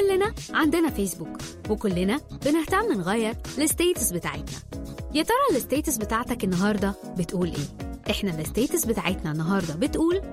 كلنا عندنا فيسبوك وكلنا بنهتم نغير الستيتس بتاعتنا يا ترى الستيتس بتاعتك النهارده بتقول ايه احنا الستيتس بتاعتنا النهارده بتقول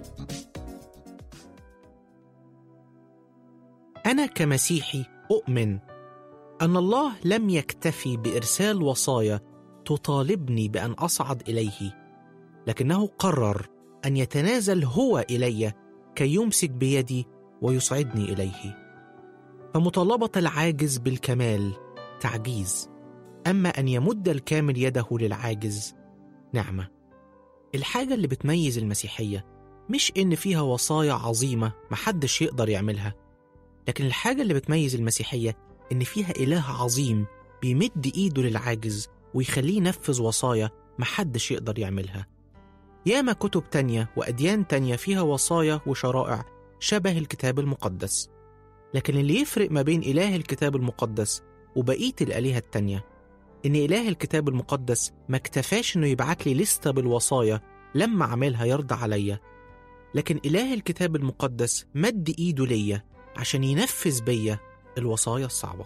أنا كمسيحي أؤمن أن الله لم يكتفي بإرسال وصايا تطالبني بأن أصعد إليه، لكنه قرر أن يتنازل هو إلي كي يمسك بيدي ويصعدني إليه. فمطالبة العاجز بالكمال تعجيز، أما أن يمد الكامل يده للعاجز نعمة. الحاجة اللي بتميز المسيحية مش إن فيها وصايا عظيمة محدش يقدر يعملها، لكن الحاجة اللي بتميز المسيحية إن فيها إله عظيم بيمد إيده للعاجز ويخليه ينفذ وصايا محدش يقدر يعملها ياما كتب تانية وأديان تانية فيها وصايا وشرائع شبه الكتاب المقدس لكن اللي يفرق ما بين إله الكتاب المقدس وبقية الآلهة التانية إن إله الكتاب المقدس ما اكتفاش إنه يبعت لي لستة بالوصايا لما أعملها يرضى عليا لكن إله الكتاب المقدس مد إيده ليا عشان ينفذ بيا الوصايا الصعبة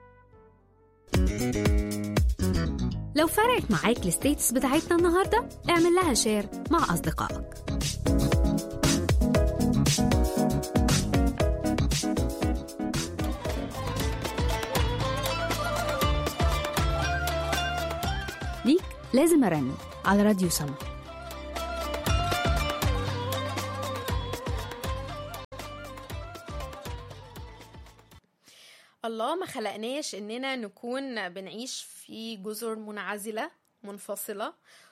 لو فرقت معاك الستيتس بتاعتنا النهارده اعمل لها شير مع اصدقائك ليك لازم ارنم على راديو سما الله ما خلقناش اننا نكون بنعيش في جزر منعزله منفصله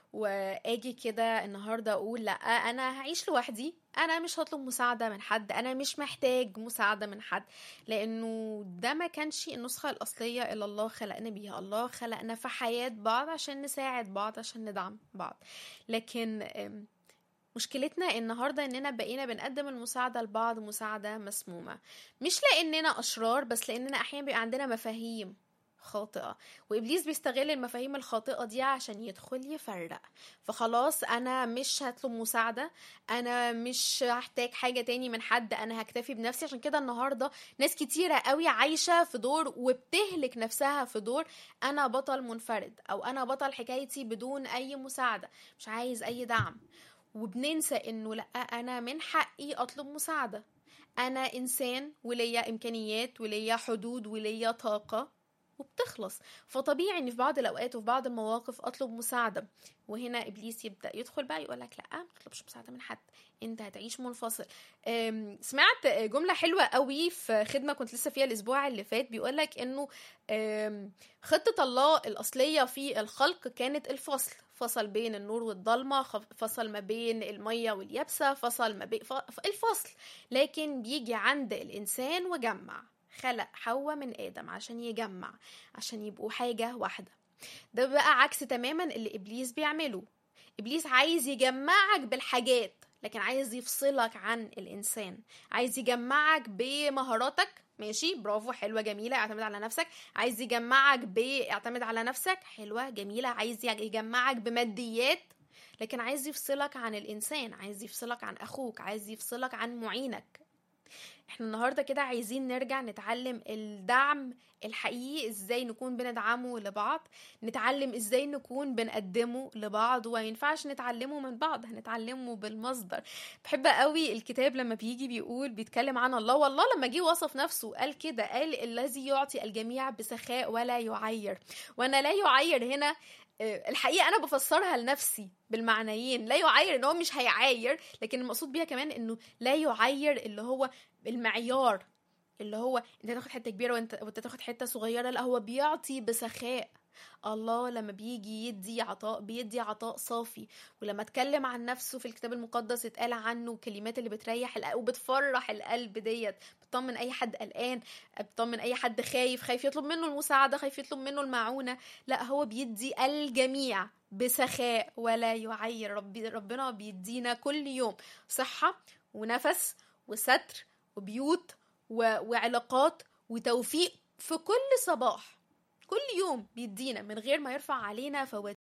واجي كده النهارده اقول لا انا هعيش لوحدي انا مش هطلب مساعده من حد انا مش محتاج مساعده من حد لانه ده ما كانش النسخه الاصليه اللي الله خلقنا بيها الله خلقنا في حياه بعض عشان نساعد بعض عشان ندعم بعض لكن أم، مشكلتنا النهارده اننا بقينا بنقدم المساعده لبعض مساعده مسمومه مش لاننا اشرار بس لاننا احيانا بيبقى عندنا مفاهيم خاطئة وإبليس بيستغل المفاهيم الخاطئة دي عشان يدخل يفرق فخلاص أنا مش هطلب مساعدة أنا مش هحتاج حاجة تاني من حد أنا هكتفي بنفسي عشان كده النهاردة ناس كتيرة قوي عايشة في دور وبتهلك نفسها في دور أنا بطل منفرد أو أنا بطل حكايتي بدون أي مساعدة مش عايز أي دعم وبننسى انه لا انا من حقي اطلب مساعده انا انسان وليا امكانيات وليا حدود وليا طاقه وبتخلص فطبيعي ان في بعض الاوقات وفي بعض المواقف اطلب مساعده وهنا ابليس يبدا يدخل بقى يقول لك لا ما تطلبش مساعده من حد انت هتعيش منفصل أم، سمعت جمله حلوه قوي في خدمه كنت لسه فيها الاسبوع اللي فات بيقول لك انه أم، خطه الله الاصليه في الخلق كانت الفصل فصل بين النور والضلمه خف- فصل ما بين الميه واليابسه فصل ما بين ف- الفصل لكن بيجي عند الانسان وجمع خلق حواء من ادم عشان يجمع عشان يبقوا حاجه واحده ده بقى عكس تماما اللي ابليس بيعمله ابليس عايز يجمعك بالحاجات لكن عايز يفصلك عن الانسان عايز يجمعك بمهاراتك ماشي برافو حلوه جميله اعتمد على نفسك عايز يجمعك باعتمد على نفسك حلوه جميله عايز يجمعك بماديات لكن عايز يفصلك عن الانسان عايز يفصلك عن اخوك عايز يفصلك عن معينك احنا النهارده كده عايزين نرجع نتعلم الدعم الحقيقي ازاي نكون بندعمه لبعض نتعلم ازاي نكون بنقدمه لبعض وما ينفعش نتعلمه من بعض هنتعلمه بالمصدر بحب قوي الكتاب لما بيجي بيقول بيتكلم عن الله والله لما جه وصف نفسه قال كده قال الذي يعطي الجميع بسخاء ولا يعير وانا لا يعير هنا آه، الحقيقه انا بفسرها لنفسي بالمعنيين لا يعير ان هو مش هيعاير لكن المقصود بيها كمان انه لا يعير اللي هو المعيار اللي هو انت تاخد حته كبيره وانت وانت تاخد حته صغيره لا هو بيعطي بسخاء الله لما بيجي يدي عطاء بيدي عطاء صافي ولما اتكلم عن نفسه في الكتاب المقدس اتقال عنه الكلمات اللي بتريح القلب وبتفرح القلب ديت بتطمن اي حد قلقان بتطمن اي حد خايف خايف يطلب منه المساعده خايف يطلب منه المعونه لا هو بيدي الجميع بسخاء ولا يعير ربي ربنا بيدينا كل يوم صحه ونفس وستر وبيوت و... وعلاقات وتوفيق في كل صباح كل يوم بيدينا من غير ما يرفع علينا فواتير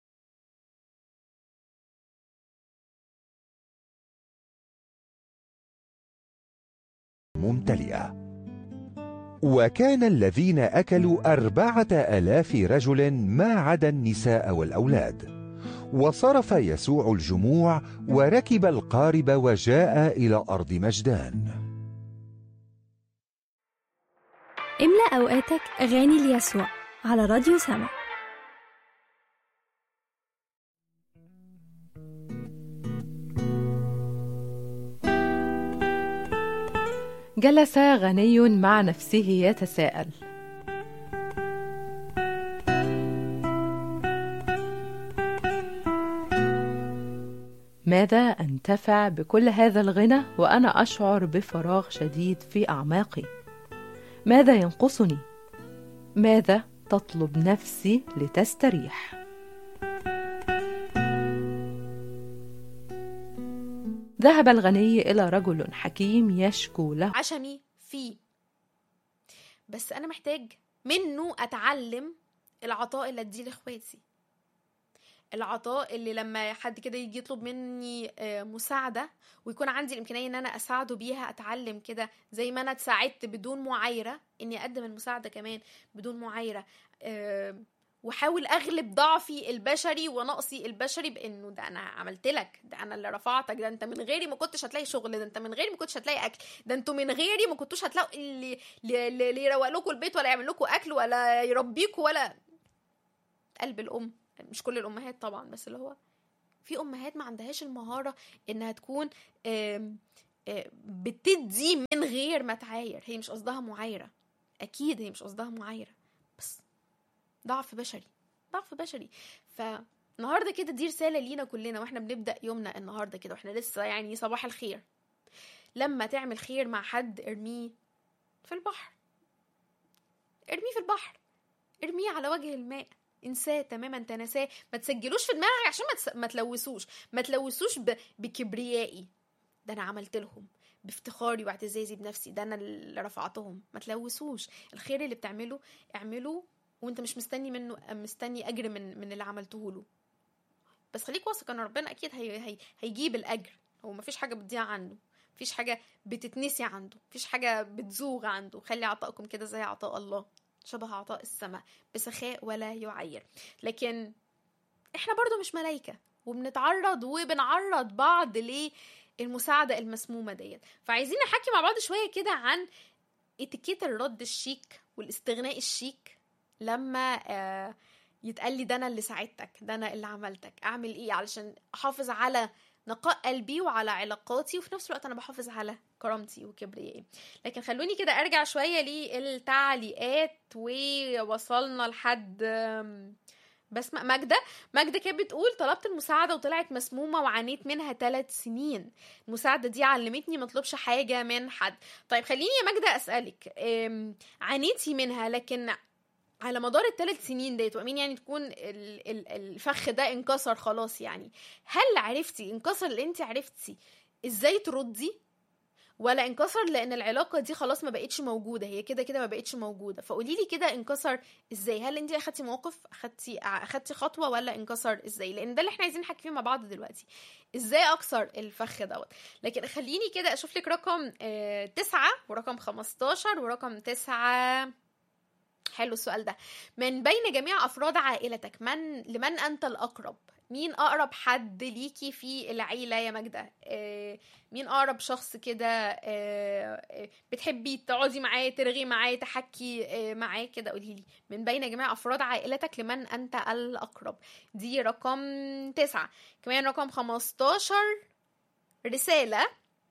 ممتلئة وكان الذين أكلوا أربعة آلاف رجل ما عدا النساء والأولاد وصرف يسوع الجموع وركب القارب وجاء إلى أرض مجدان املأ أوقاتك أغاني ليسوع على راديو سما جلس غني مع نفسه يتساءل ماذا انتفع بكل هذا الغنى وانا اشعر بفراغ شديد في اعماقي ماذا ينقصني ماذا تطلب نفسي لتستريح ذهب الغني الى رجل حكيم يشكو له عشمي فيه بس انا محتاج منه اتعلم العطاء اللي اديه لاخواتي العطاء اللي لما حد كده يجي يطلب مني آه، مساعدة ويكون عندي الإمكانية إن أنا أساعده بيها أتعلم كده زي ما أنا اتساعدت بدون معايرة إني أقدم المساعدة كمان بدون معايرة آه، واحاول اغلب ضعفي البشري ونقصي البشري بانه ده انا عملت لك ده انا اللي رفعتك ده انت من غيري ما كنتش هتلاقي شغل ده انت من غيري ما كنتش هتلاقي اكل ده انتوا من غيري ما كنتوش هتلاقوا اللي اللي اللي يروق لكم البيت ولا يعمل لكم اكل ولا يربيكم ولا قلب الام مش كل الامهات طبعا بس اللي هو في امهات ما عندهاش المهاره انها تكون آم، آم، بتدي من غير ما تعاير هي مش قصدها معايره اكيد هي مش قصدها معايره بس ضعف بشري ضعف بشري فالنهارده كده دي رساله لينا كلنا واحنا بنبدا يومنا النهارده كده واحنا لسه يعني صباح الخير لما تعمل خير مع حد ارميه في البحر ارميه في البحر ارميه على وجه الماء انساه تماما تنساه ما تسجلوش في دماغك عشان ما, تس... ما تلوثوش ما تلوثوش ب... بكبريائي ده انا عملت لهم بافتخاري واعتزازي بنفسي ده انا اللي رفعتهم ما تلوثوش الخير اللي بتعمله اعمله وانت مش مستني منه مستني اجر من من اللي عملته له بس خليك واثق ان ربنا اكيد هي... هي... هيجيب الاجر هو مفيش حاجه بتضيع عنه مفيش حاجه بتتنسي عنده مفيش حاجه بتزوغ عنده خلي عطائكم كده زي عطاء الله شبه عطاء السماء بسخاء ولا يعير لكن احنا برضو مش ملايكة وبنتعرض وبنعرض بعض للمساعدة المسمومة ديت فعايزين نحكي مع بعض شوية كده عن اتيكيت الرد الشيك والاستغناء الشيك لما آه يتقال لي ده انا اللي ساعدتك ده انا اللي عملتك اعمل ايه علشان احافظ على نقاء قلبي وعلى علاقاتي وفي نفس الوقت انا بحافظ على كرامتي وكبريائي لكن خلوني كده ارجع شويه للتعليقات ووصلنا لحد بسمة ماجدة ماجدة كانت بتقول طلبت المساعدة وطلعت مسمومة وعانيت منها ثلاث سنين المساعدة دي علمتني ما اطلبش حاجة من حد طيب خليني يا ماجدة أسألك عانيتي منها لكن على مدار الثلاث سنين ديت وامين يعني تكون ال- ال- الفخ ده انكسر خلاص يعني هل عرفتي انكسر اللي انت عرفتي ازاي تردي ولا انكسر لان العلاقه دي خلاص ما بقتش موجوده هي كده كده ما بقتش موجوده فقولي لي كده انكسر ازاي هل انت اخدتي موقف اخدتي اخدتي خطوه ولا انكسر ازاي لان ده اللي احنا عايزين نحكي فيه مع بعض دلوقتي ازاي اكسر الفخ دوت لكن خليني كده اشوف لك رقم آه تسعة ورقم 15 ورقم تسعة حلو السؤال ده من بين جميع افراد عائلتك من لمن انت الاقرب مين اقرب حد ليكي في العيله يا ماجده آه مين اقرب شخص كده آه آه بتحبي تقعدي معاه ترغي معاه تحكي آه معاه كده قولي لي من بين جميع افراد عائلتك لمن انت الاقرب دي رقم تسعة كمان رقم 15 رساله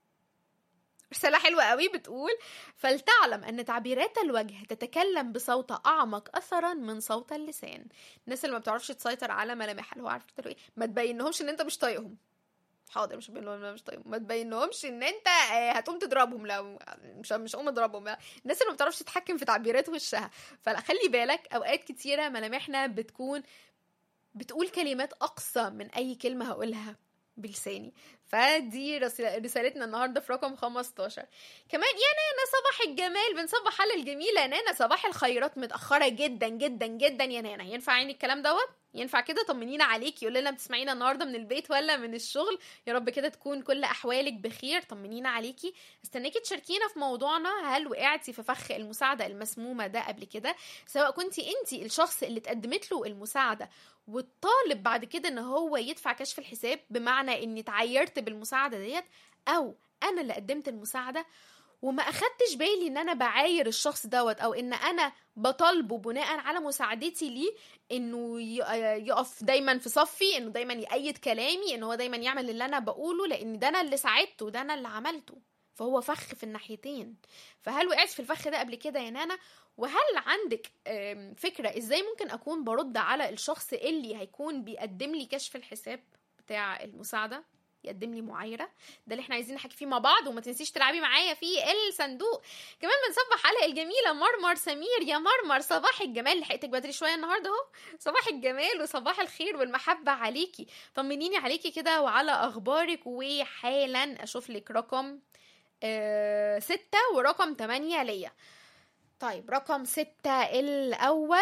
رسالة حلوة قوي بتقول فلتعلم أن تعبيرات الوجه تتكلم بصوت أعمق أثرا من صوت اللسان الناس اللي ما بتعرفش تسيطر على ملامحها اللي هو عارف ايه ما تبينهمش ان انت مش طايقهم حاضر مش بين لهم مش طايقهم ما تبينهمش ان انت هتقوم تضربهم لا مش مش هقوم اضربهم لا. الناس اللي ما بتعرفش تتحكم في تعبيرات وشها فلا خلي بالك اوقات كتيره ملامحنا بتكون بتقول كلمات اقصى من اي كلمه هقولها بلساني فدي رسالتنا النهارده في رقم 15 كمان يا نانا صباح الجمال بنصبح على الجميله يا نانا صباح الخيرات متاخره جدا جدا جدا يا نانا ينفع عيني الكلام دوت ينفع كده طمنينا عليكي يقول لنا بتسمعينا النهارده من البيت ولا من الشغل يا رب كده تكون كل احوالك بخير طمنينا عليكي استناكي تشاركينا في موضوعنا هل وقعتي في فخ المساعده المسمومه ده قبل كده سواء كنتي انت الشخص اللي اتقدمت له المساعده والطالب بعد كده ان هو يدفع كشف الحساب بمعنى اني اتعيرت بالمساعده ديت او انا اللي قدمت المساعده وما اخدتش بالي ان انا بعاير الشخص دوت او ان انا بطالبه بناء على مساعدتي ليه انه ي- يقف دايما في صفي انه دايما يأيد كلامي ان هو دايما يعمل اللي انا بقوله لان ده انا اللي ساعدته ده انا اللي عملته فهو فخ في الناحيتين فهل وقعت في الفخ ده قبل كده يا نانا وهل عندك آم، فكرة ازاي ممكن اكون برد على الشخص اللي هيكون بيقدم لي كشف الحساب بتاع المساعدة يقدم لي معايرة ده اللي احنا عايزين نحكي فيه مع بعض وما تنسيش تلعبي معايا في الصندوق كمان بنصبح على الجميلة مرمر سمير يا مرمر صباح الجمال لحقتك بدري شوية النهاردة اهو صباح الجمال وصباح الخير والمحبة عليكي طمنيني عليكي كده وعلى اخبارك وحالا اشوف لك رقم آه ستة ورقم تمانية ليا طيب رقم ستة الأول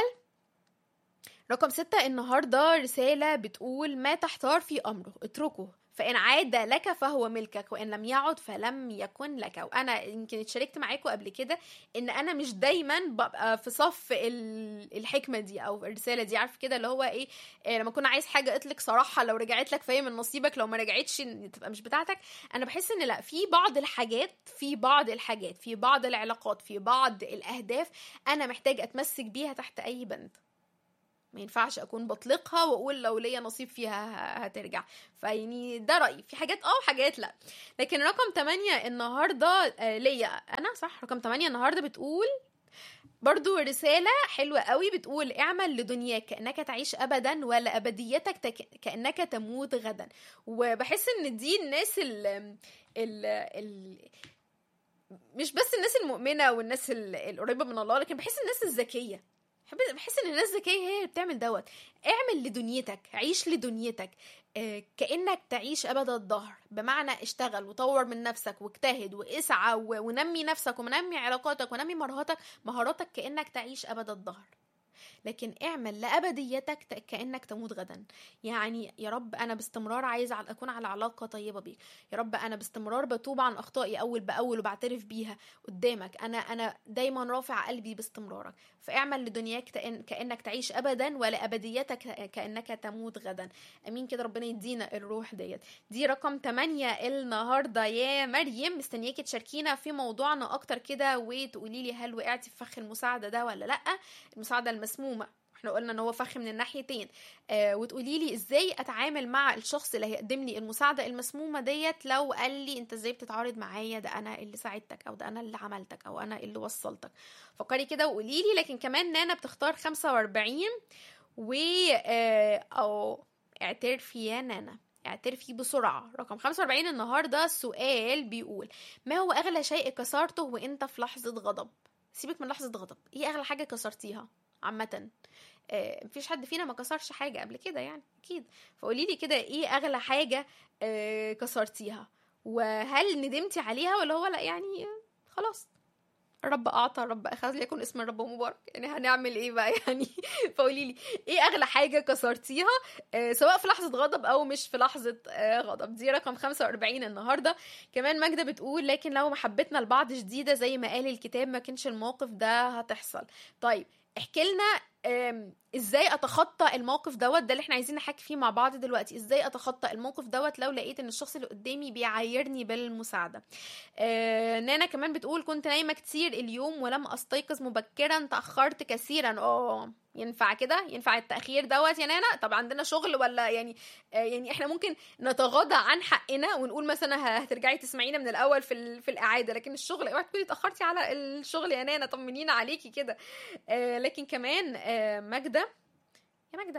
رقم ستة النهاردة رسالة بتقول ما تحتار في أمره اتركه فإن عاد لك فهو ملكك وإن لم يعد فلم يكن لك وأنا يمكن اتشاركت معاكم قبل كده إن أنا مش دايما ببقى في صف ال- الحكمة دي أو الرسالة دي عارف كده اللي هو إيه إيه لما كنا عايز حاجة قلت لك صراحة لو رجعت لك فهي من نصيبك لو ما رجعتش تبقى مش بتاعتك أنا بحس إن لا في بعض الحاجات في بعض الحاجات في بعض العلاقات في بعض الأهداف أنا محتاج أتمسك بيها تحت أي بند ما ينفعش اكون بطلقها واقول لو ليا نصيب فيها ه- هترجع فيعني ده رايي في حاجات اه وحاجات لا لكن رقم 8 النهارده آه، ليا انا صح رقم 8 النهارده بتقول برضو رسالة حلوة قوي بتقول اعمل لدنياك كأنك تعيش أبدا ولا أبديتك تك... كأنك تموت غدا وبحس إن دي الناس ال... ال... ال... مش بس الناس المؤمنة والناس ال- القريبة من الله لكن بحس الناس الذكية بحب- بحس ان الناس الذكيه هي اللي بتعمل دوت اعمل لدنيتك عيش لدنيتك آه، كانك تعيش ابد الظهر بمعنى اشتغل وطور من نفسك واجتهد واسعى و- ونمي نفسك ونمي علاقاتك ونمي مهاراتك مهاراتك كانك تعيش ابد الظهر لكن اعمل لابديتك ت- كانك تموت غدا يعني يا رب انا باستمرار عايز على- اكون على علاقه طيبه بيك يا رب انا باستمرار بتوب عن اخطائي اول باول وبعترف بيها قدامك انا انا دايما رافع قلبي باستمرارك فاعمل لدنياك تأن- كانك تعيش ابدا ولابديتك كانك تموت غدا امين كده ربنا يدينا الروح ديت دي رقم 8 النهارده يا مريم مستنياكي تشاركينا في موضوعنا اكتر كده وتقولي لي هل وقعتي في فخ المساعده ده ولا لا المساعده المسمومه احنا قلنا ان هو فخ من الناحيتين آه وتقولي لي ازاي اتعامل مع الشخص اللي هيقدم لي المساعده المسمومه ديت لو قال لي انت ازاي بتتعارض معايا ده انا اللي ساعدتك او ده انا اللي عملتك او انا اللي وصلتك فكري كده وقولي لي لكن كمان نانا بتختار 45 و آه او اعترفي يا نانا اعترفي بسرعة رقم 45 النهاردة سؤال بيقول ما هو أغلى شيء كسرته وانت في لحظة غضب سيبك من لحظة غضب ايه أغلى حاجة كسرتيها عامة آه، مفيش حد فينا ما كسرش حاجة قبل كده يعني أكيد فقولي لي كده ايه أغلى حاجة آه، كسرتيها وهل ندمتي عليها ولا هو لا يعني آه، خلاص رب اعطى رب اخذ ليكن اسم الرب مبارك يعني هنعمل ايه بقى يعني فقولي لي ايه اغلى حاجه كسرتيها آه سواء في لحظه غضب او مش في لحظه آه غضب دي رقم 45 النهارده كمان ماجده بتقول لكن لو محبتنا لبعض شديده زي ما قال الكتاب ما كانش الموقف ده هتحصل طيب احكي لنا آم، ازاي اتخطى الموقف دوت ده اللي احنا عايزين نحكي فيه مع بعض دلوقتي ازاي اتخطى الموقف دوت لو لقيت ان الشخص اللي قدامي بيعايرني بالمساعده آه نانا كمان بتقول كنت نايمه كتير اليوم ولم استيقظ مبكرا تاخرت كثيرا اه ينفع كده ينفع التاخير دوت يا نانا طب عندنا شغل ولا يعني آه يعني احنا ممكن نتغاضى عن حقنا ونقول مثلا ه- هترجعي تسمعينا من الاول في ال- في الاعاده لكن الشغل اوعي تكوني اتاخرتي على الشغل يا نانا طمنينا عليكي كده آه لكن كمان آه ماجده يا ماجده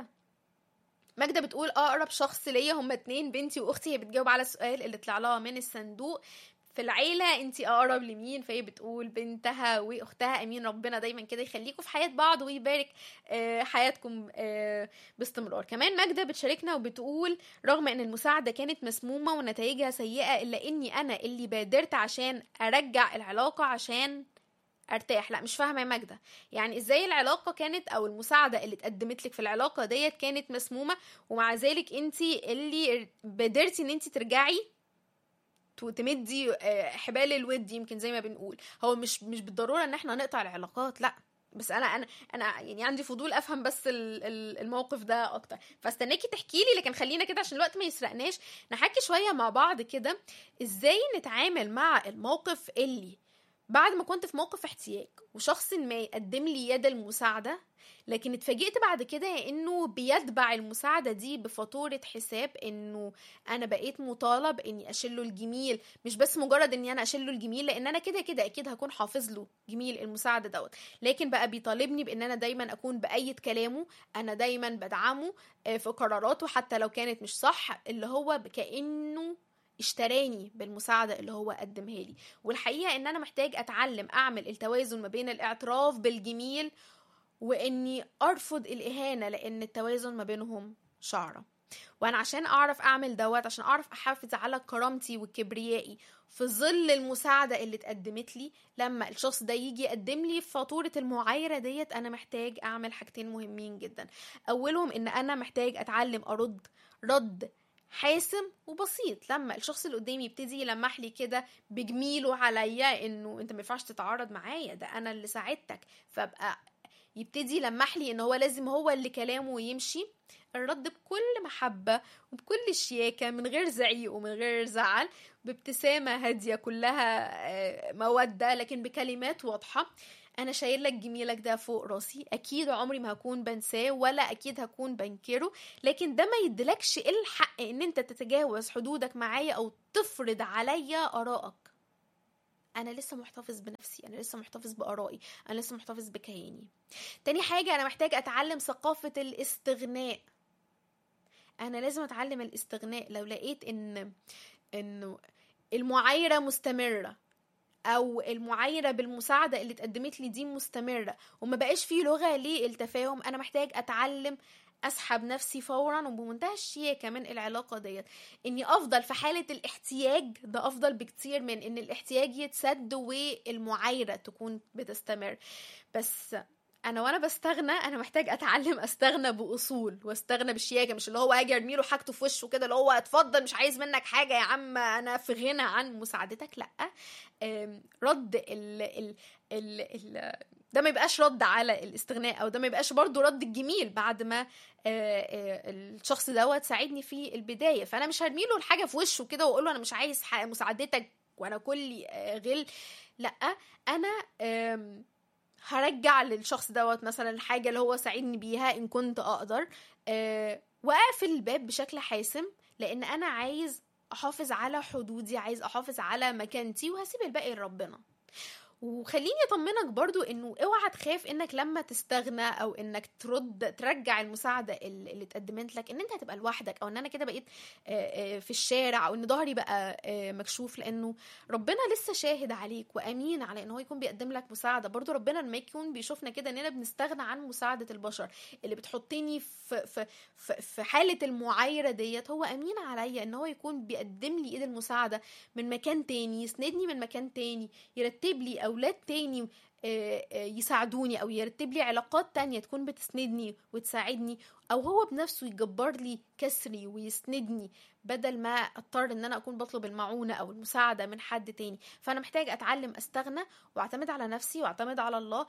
ماجده بتقول اقرب شخص ليا هما اتنين بنتي واختي هي بتجاوب على السؤال اللي طلع لها من الصندوق في العيلة انتي اقرب لمين فهي بتقول بنتها واختها امين ربنا دايما كده يخليكم في حياة بعض ويبارك آه، حياتكم آه، باستمرار كمان ماجدة بتشاركنا وبتقول رغم ان المساعدة كانت مسمومة ونتائجها سيئة الا اني انا اللي بادرت عشان ارجع العلاقة عشان ارتاح لا مش فاهمه يا ماجده يعني ازاي العلاقه كانت او المساعده اللي اتقدمت لك في العلاقه ديت كانت مسمومه ومع ذلك انت اللي قدرتي ان انت ترجعي ت- تمدي آه، حبال الود يمكن زي ما بنقول هو مش مش بالضروره ان احنا نقطع العلاقات لا بس انا انا انا يعني عندي فضول افهم بس ال- ال- الموقف ده اكتر فاستناكي تحكي لي لكن خلينا كده عشان الوقت ما يسرقناش نحكي شويه مع بعض كده ازاي نتعامل مع الموقف اللي بعد ما كنت في موقف احتياج وشخص ما يقدم لي يد المساعده لكن اتفاجئت بعد كده انه بيتبع المساعده دي بفاتوره حساب انه انا بقيت مطالب اني اشيله الجميل مش بس مجرد اني انا اشيله الجميل لان انا كده كده اكيد هكون حافظ له جميل المساعده دوت لكن بقى بيطالبني بان انا دايما اكون بايد كلامه انا دايما بدعمه آه، في قراراته حتى لو كانت مش صح اللي هو كانه اشتراني بالمساعدة اللي هو قدمها لي والحقيقة ان انا محتاج اتعلم اعمل التوازن ما بين الاعتراف بالجميل واني ارفض الاهانة لان التوازن ما بينهم شعرة وانا عشان اعرف اعمل دوت عشان اعرف احافظ على كرامتي وكبريائي في ظل المساعدة اللي اتقدمت لي لما الشخص ده يجي يقدم لي فاتورة المعايرة ديت انا محتاج اعمل حاجتين مهمين جدا اولهم ان انا محتاج اتعلم ارد رد حاسم وبسيط لما الشخص اللي قدامي يبتدي يلمح لي كده بجميله عليا انه انت ما ينفعش تتعارض معايا ده انا اللي ساعدتك فابقى يبتدي يلمح لي ان هو لازم هو اللي كلامه يمشي الرد بكل محبة وبكل شياكة من غير زعيق ومن غير زعل بابتسامة هادية كلها آه، مودة لكن بكلمات واضحة انا شايل لك جميلك ده فوق راسي اكيد عمري ما هكون بنساه ولا اكيد هكون بنكره لكن ده ما يدلكش الحق ان انت تتجاوز حدودك معايا او تفرض عليا ارائك انا لسه محتفظ بنفسي انا لسه محتفظ بارائي انا لسه محتفظ بكياني تاني حاجه انا محتاج اتعلم ثقافه الاستغناء انا لازم اتعلم الاستغناء لو لقيت ان انه المعايره مستمره او المعايره بالمساعده اللي اتقدمت لي دي مستمره وما بقاش فيه لغه للتفاهم انا محتاج اتعلم اسحب نفسي فورا وبمنتهى الشياكه من العلاقه ديت اني افضل في حاله الاحتياج ده افضل بكتير من ان الاحتياج يتسد والمعايره تكون بتستمر بس انا وانا بستغنى انا محتاج اتعلم استغنى باصول واستغنى بالشياكه مش اللي هو اجي ارمي له حاجته في وشه كده اللي هو اتفضل مش عايز منك حاجه يا عم انا في غنى عن مساعدتك لا أم، رد ال ال ال ال ده ما يبقاش رد على الاستغناء او ده ما يبقاش برضو رد الجميل بعد ما آه، آه، الشخص دوت ساعدني في البدايه فانا مش هرمي له الحاجه في وشه كده واقول له انا مش عايز ح- مساعدتك وانا كلي آه، غل لا انا آم، هرجع للشخص دوت مثلا الحاجه اللي هو ساعدني بيها ان كنت اقدر آه، واقفل الباب بشكل حاسم لان انا عايز احافظ على حدودي عايز احافظ على مكانتي وهسيب الباقي لربنا وخليني اطمنك برضو انه اوعى تخاف انك لما تستغنى او انك ترد ترجع المساعده اللي اللي اتقدمت لك ان انت هتبقى لوحدك او ان انا كده بقيت آه، آه، في الشارع او ان ظهري بقى آه، مكشوف لانه ربنا لسه شاهد عليك وامين على ان هو يكون بيقدم لك مساعده برضو ربنا لما يكون بيشوفنا كده اننا بنستغنى عن مساعده البشر اللي بتحطني في في في, في حاله المعايره ديت هو امين عليا ان هو يكون بيقدم لي ايد المساعده من مكان تاني يسندني من مكان تاني يرتب لي اولاد تاني آه، آه، يساعدوني او يرتب لي علاقات تانية تكون بتسندني وتساعدني او هو بنفسه يجبر لي كسري ويسندني بدل ما اضطر ان انا اكون بطلب المعونة او المساعدة من حد تاني فانا محتاج اتعلم استغنى واعتمد على نفسي واعتمد على الله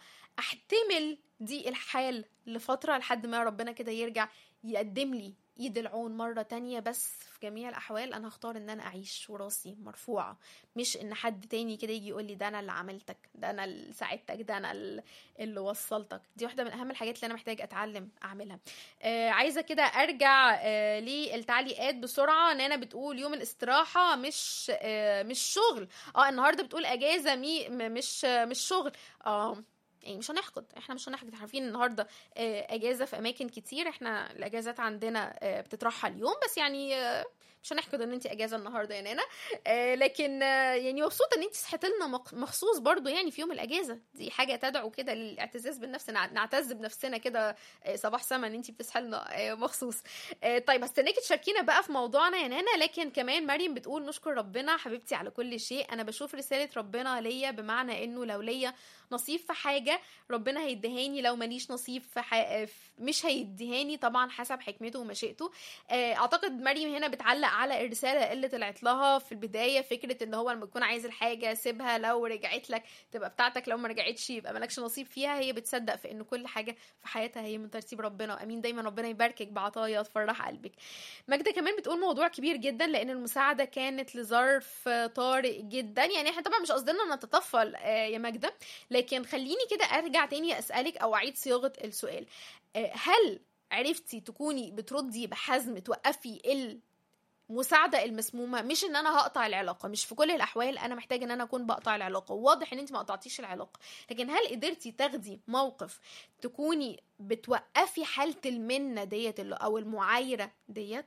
احتمل دي الحال لفترة لحد ما ربنا كده يرجع يقدم لي ايد العون مرة تانية بس في جميع الاحوال انا هختار ان انا اعيش وراسي مرفوعة مش ان حد تاني كده يجي يقول لي ده انا اللي عملتك ده انا اللي ساعدتك ده انا اللي وصلتك دي واحدة من اهم الحاجات اللي انا محتاج اتعلم اعملها آه عايزة كده ارجع آه للتعليقات بسرعة نانا بتقول يوم الاستراحة مش آه مش شغل اه النهاردة بتقول اجازة مي م- مش آه مش شغل اه يعني مش هنحقد احنا مش هنحقد إحنا عارفين النهارده آه، اجازه في اماكن كتير احنا الاجازات عندنا آه، بتترحل اليوم بس يعني آه، مش هنحقد ان انت اجازه النهارده يا نانا آه، لكن آه، يعني مبسوطه ان انت صحيت لنا مق- مخصوص برضو يعني في يوم الاجازه دي حاجه تدعو كده للاعتزاز بالنفس نع- نعتز بنفسنا كده آه، صباح سما ان انت بتصحي لنا آه، مخصوص آه، طيب هستناكي تشاركينا بقى في موضوعنا يا نانا لكن كمان مريم بتقول نشكر ربنا حبيبتي على كل شيء انا بشوف رساله ربنا ليا بمعنى انه لو ليا نصيب في حاجه ربنا هيديهاني لو ماليش نصيب في ح... مش هيديهاني طبعا حسب حكمته ومشيئته آه، اعتقد مريم هنا بتعلق على الرساله اللي طلعت لها في البدايه فكره ان هو لما تكون عايز الحاجه سيبها لو رجعت لك تبقى بتاعتك لو ما رجعتش يبقى مالكش نصيب فيها هي بتصدق في ان كل حاجه في حياتها هي من ترتيب ربنا وامين دايما ربنا يباركك بعطايا تفرح قلبك ماجدة كمان بتقول موضوع كبير جدا لان المساعده كانت لظرف طارئ جدا يعني احنا طبعا مش قصدنا نتطفل آه، يا ماجدة لكن خليني كده ارجع تاني اسالك او اعيد صياغه السؤال آه، هل عرفتي تكوني بتردي بحزم توقفي المساعدة المسمومة مش ان انا هقطع العلاقة مش في كل الاحوال انا محتاجة ان انا اكون بقطع العلاقة واضح ان انت ما قطعتيش العلاقة لكن هل قدرتي تاخدي موقف تكوني بتوقفي حالة المنة ديت اللي- او المعايرة ديت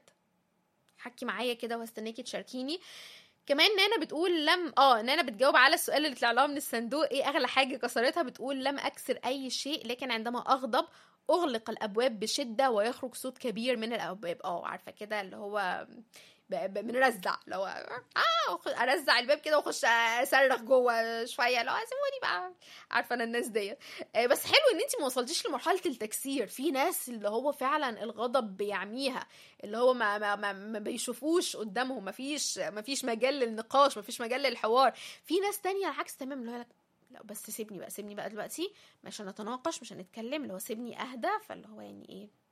حكي معايا كده واستناكي تشاركيني كمان نانا بتقول لم اه نانا بتجاوب على السؤال اللي طلع لها من الصندوق ايه اغلى حاجه كسرتها بتقول لم اكسر اي شيء لكن عندما اغضب اغلق الابواب بشده ويخرج صوت كبير من الابواب اه عارفه كده اللي هو ب- ب- بنرزع اللي هو اه وخ- ارزع الباب كده واخش اصرخ جوه شويه لو سيبوني بقى عارفه انا الناس ديت آه، بس حلو ان انت ما وصلتيش لمرحله التكسير في ناس اللي هو فعلا الغضب بيعميها اللي هو ما ما ما, ما بيشوفوش قدامهم ما فيش ما فيش مجال للنقاش ما فيش مجال للحوار في ناس تانية العكس تمام اللي هو لك لا بس سيبني بقى سيبني بقى دلوقتي مش هنتناقش مش هنتكلم اللي هو سيبني اهدى فاللي هو يعني ايه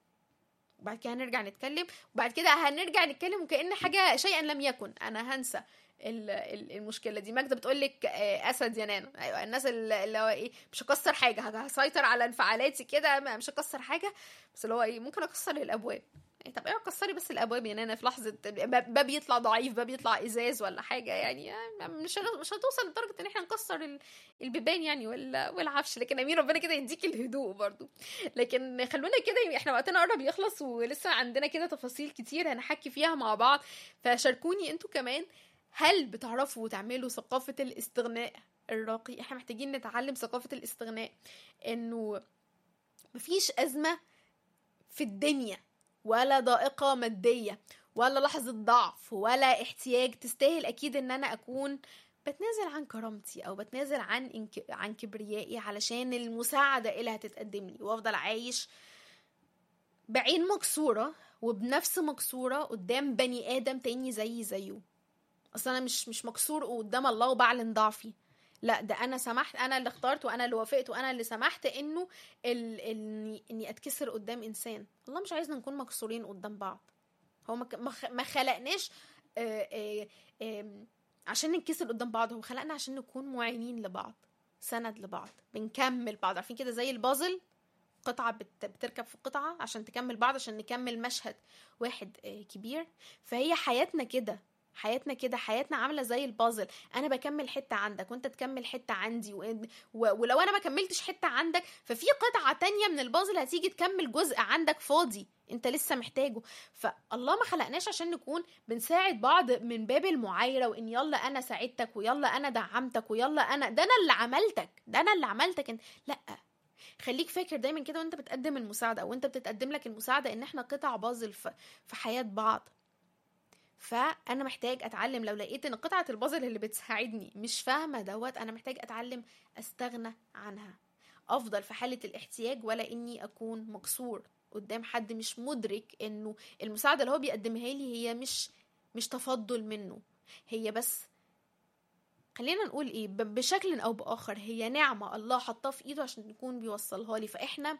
وبعد كده هنرجع نتكلم وبعد كده هنرجع نتكلم وكأن حاجة شيئا لم يكن أنا هنسى ال- ال- المشكله دي ماجده بتقول لك اسد يا نانا ايوه الناس اللي اللي هو ايه مش هكسر حاجه هسيطر على انفعالاتي كده ما- مش هكسر حاجه بس اللي هو ايه ممكن اكسر الابواب إيه طب ايه كسري بس الابواب يا نانا في لحظه باب باب يطلع ضعيف باب يطلع ازاز ولا حاجه يعني آه، مش هن- مش هتوصل لدرجه ان احنا نكسر ال- البيبان يعني ولا والعفش لكن امين ربنا كده يديك الهدوء برضو لكن خلونا كده احنا وقتنا قرب يخلص ولسه عندنا كده تفاصيل كتير هنحكي فيها مع بعض فشاركوني انتوا كمان هل بتعرفوا تعملوا ثقافة الاستغناء الراقي احنا محتاجين نتعلم ثقافة الاستغناء انه مفيش أزمة في الدنيا ولا ضائقة مادية ولا لحظة ضعف ولا احتياج تستاهل أكيد إن أنا أكون بتنازل عن كرامتي أو بتنازل عن إنك... عن كبريائي علشان المساعدة اللي هتتقدم لي وأفضل عايش بعين مكسورة وبنفس مكسورة قدام بني آدم تاني زيي زيه اصل انا مش مش مكسور قدام الله وبعلن ضعفي لا ده انا سمحت انا اللي اخترت وانا اللي وافقت وانا اللي سمحت انه ال... اني اني اتكسر قدام انسان الله مش عايزنا نكون مكسورين قدام بعض هو ما ك- ما خ- ما خلقناش آه، آه، آم، عشان ننكسر قدام بعض هو خلقنا عشان نكون معينين لبعض سند لبعض بنكمل بعض عارفين كده زي البازل قطعة بت- بتركب في قطعة عشان تكمل بعض عشان نكمل مشهد واحد آه، كبير فهي حياتنا كده حياتنا كده حياتنا عامله زي البازل انا بكمل حته عندك وانت تكمل حته عندي و... و... ولو انا ما كملتش حته عندك ففي قطعه تانية من البازل هتيجي تكمل جزء عندك فاضي انت لسه محتاجه فالله ما خلقناش عشان نكون بنساعد بعض من باب المعايره وان يلا انا ساعدتك ويلا انا دعمتك ويلا انا ده انا اللي عملتك ده انا اللي عملتك انت لا خليك فاكر دايما كده وانت بتقدم المساعده او انت بتتقدم لك المساعده ان احنا قطع بازل في, في حياه بعض فانا محتاج اتعلم لو لقيت ان قطعه البازل اللي بتساعدني مش فاهمه دوت انا محتاج اتعلم استغنى عنها افضل في حاله الاحتياج ولا اني اكون مكسور قدام حد مش مدرك انه المساعده اللي هو بيقدمها لي هي مش مش تفضل منه هي بس خلينا نقول ايه ب- بشكل او باخر هي نعمه الله حطها في ايده عشان يكون بيوصلها لي فاحنا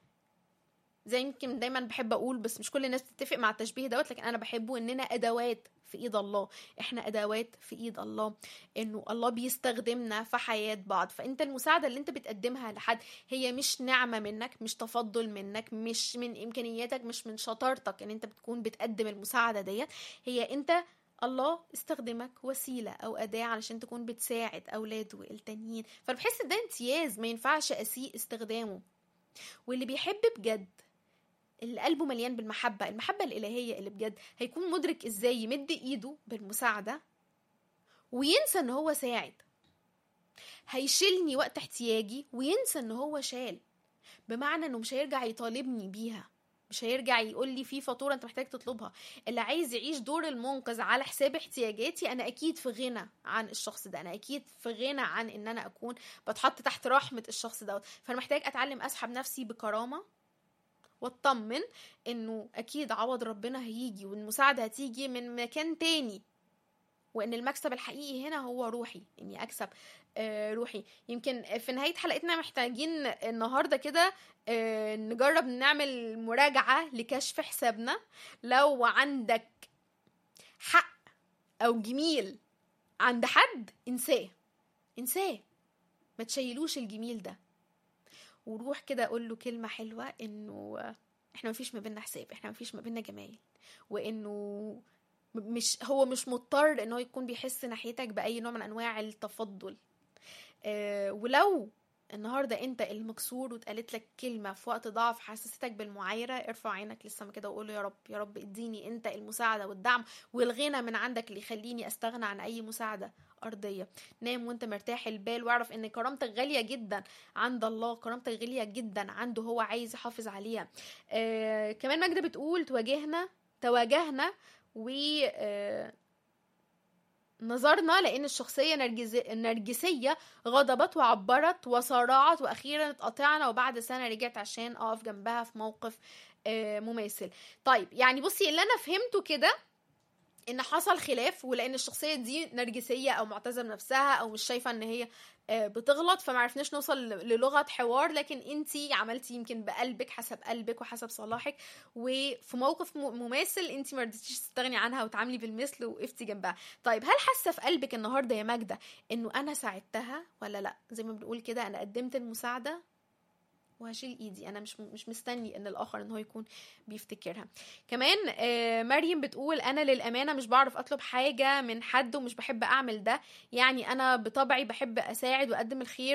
زي يمكن دايما بحب اقول بس مش كل الناس بتتفق مع التشبيه دوت لكن انا بحبه اننا ادوات في ايد الله احنا ادوات في ايد الله انه الله بيستخدمنا في حياة بعض فانت المساعدة اللي انت بتقدمها لحد هي مش نعمة منك مش تفضل منك مش من امكانياتك مش من شطارتك ان انت بتكون بتقدم المساعدة ديت هي انت الله استخدمك وسيلة أو أداة علشان تكون بتساعد أولاده التانيين فأنا بحس ده امتياز ما ينفعش أسيء استخدامه واللي بيحب بجد اللي قلبه مليان بالمحبة المحبة الإلهية اللي بجد هيكون مدرك إزاي يمد إيده بالمساعدة وينسى إن هو ساعد هيشيلني وقت احتياجي وينسى إن هو شال بمعنى إنه مش هيرجع يطالبني بيها مش هيرجع يقول لي في فاتوره انت محتاج تطلبها اللي عايز يعيش دور المنقذ على حساب احتياجاتي انا اكيد في غنى عن الشخص ده انا اكيد في غنى عن ان انا اكون بتحط تحت رحمه الشخص دوت فانا محتاج اتعلم اسحب نفسي بكرامه واطمن انه اكيد عوض ربنا هيجي والمساعده هتيجي من مكان تاني وان المكسب الحقيقي هنا هو روحي اني اكسب آه، روحي يمكن في نهايه حلقتنا محتاجين النهارده كده آه، نجرب نعمل مراجعه لكشف حسابنا لو عندك حق او جميل عند حد انساه انساه ما تشيلوش الجميل ده وروح كده اقول له كلمه حلوه انه احنا مفيش ما بينا حساب احنا مفيش ما بينا جمايل وانه مش هو مش مضطر ان هو يكون بيحس ناحيتك باي نوع من انواع التفضل آه ولو النهارده انت المكسور واتقالت لك كلمه في وقت ضعف حسستك بالمعايره ارفع عينك للسما كده وقول له يا رب يا رب اديني انت المساعده والدعم والغنى من عندك اللي يخليني استغنى عن اي مساعده ارضيه نام وانت مرتاح البال واعرف ان كرامتك غاليه جدا عند الله كرامتك غاليه جدا عنده هو عايز يحافظ عليها آه كمان ماجده بتقول تواجهنا تواجهنا و آه نظرنا لان الشخصيه نرجز- النرجسيه غضبت وعبرت وصارعت واخيرا اتقطعنا وبعد سنه رجعت عشان اقف جنبها في موقف آه، مماثل طيب يعني بصي اللي انا فهمته كده ان حصل خلاف ولان الشخصيه دي نرجسيه او معتزه بنفسها او مش شايفه ان هي آه، بتغلط فما عرفناش نوصل ل- للغه حوار لكن انتي عملتي يمكن بقلبك حسب قلبك وحسب صلاحك وفي موقف م- مماثل انتي ما رضيتيش تستغني عنها وتعاملي بالمثل وقفتي جنبها طيب هل حاسه في قلبك النهارده يا ماجده انه انا ساعدتها ولا لا زي ما بنقول كده انا قدمت المساعده وهشيل ايدي انا مش مش مستني ان الاخر ان هو يكون بيفتكرها كمان آه، مريم بتقول انا للامانه مش بعرف اطلب حاجه من حد ومش بحب اعمل ده يعني انا بطبعي بحب اساعد واقدم الخير